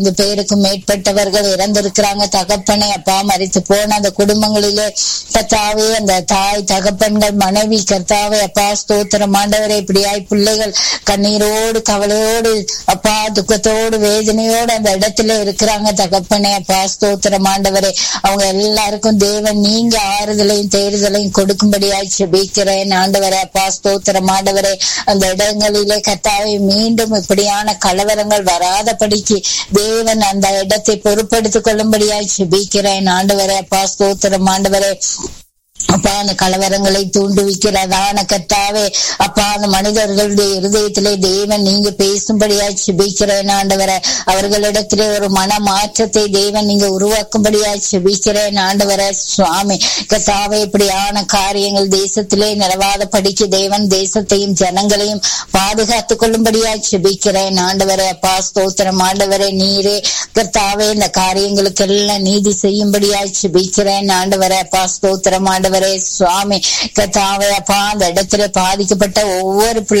ஐந்து பேருக்கும் மேற்பட்டவர்கள் இறந்திருக்கிறாங்க தகப்பனை அப்பா மறித்து போன அந்த குடும்பங்களிலே கத்தாவே அந்த தாய் தகப்பன்கள் மனைவி கர்த்தாவே அப்பா ஸ்தோத்திரம் ஆண்டவரே இப்படியாய் பிள்ளைகள் கண்ணீரோடு கவலையோடு அப்பா துக்கத்தோடு வேதனையோடு அந்த இடத்துல இருக்கிறாங்க தகப்பனே அப்பா ஸ்தோத்திரம் ஆண்டவரே அவங்க எல்லாருக்கும் தேவன் நீங்க ஆறுதலையும் தேறுதலையும் கொடுக்கும்படியாய் செபிக்கிறேன் ஆண்டவரே அப்பா ஸ்தோத்திரம் ஆண்டவரே அந்த இடங்களிலே கத்தாவை மீண்டும் இப்படியான கலவரங்கள் வராதபடிக்கு தேவன் அந்த இடத்தை பொறுப்படுத்திக் கொள்ளும்படியாய் செபிக்கிறேன் ஆண்டவரே அப்பா ஸ்தோத்திரம் ஆண்டவரே அப்பா அந்த கலவரங்களை தூண்டுவிக்கிறதான கத்தாவே அப்பா அந்த மனிதர்களுடைய இருதயத்திலே தேவன் நீங்க பேசும்படியாய் செபிக்கிறேன் ஆண்டவரை அவர்களிடத்திலே ஒரு மன மாற்றத்தை தேவன் நீங்க உருவாக்கும்படியாய் செபிக்கிறேன் ஆண்டவரை சுவாமி கத்தாவே இப்படியான காரியங்கள் தேசத்திலே நிலவாத படிக்க தேவன் தேசத்தையும் ஜனங்களையும் பாதுகாத்துக் கொள்ளும்படியாய் செபிக்கிறேன் ஆண்டவரை அப்பா ஸ்தோத்திரம் ஆண்டவரை நீரே கர்த்தாவே இந்த காரியங்களுக்கெல்லாம் நீதி செய்யும்படியாய் செபிக்கிறேன் ஆண்டவரை அப்பா ஸ்தோத்திரம் ஆண்டவரே சுவாமி கத்தாவே அப்பா அந்த இடத்துல பாதிக்கப்பட்ட ஒவ்வொரு பிள்ளை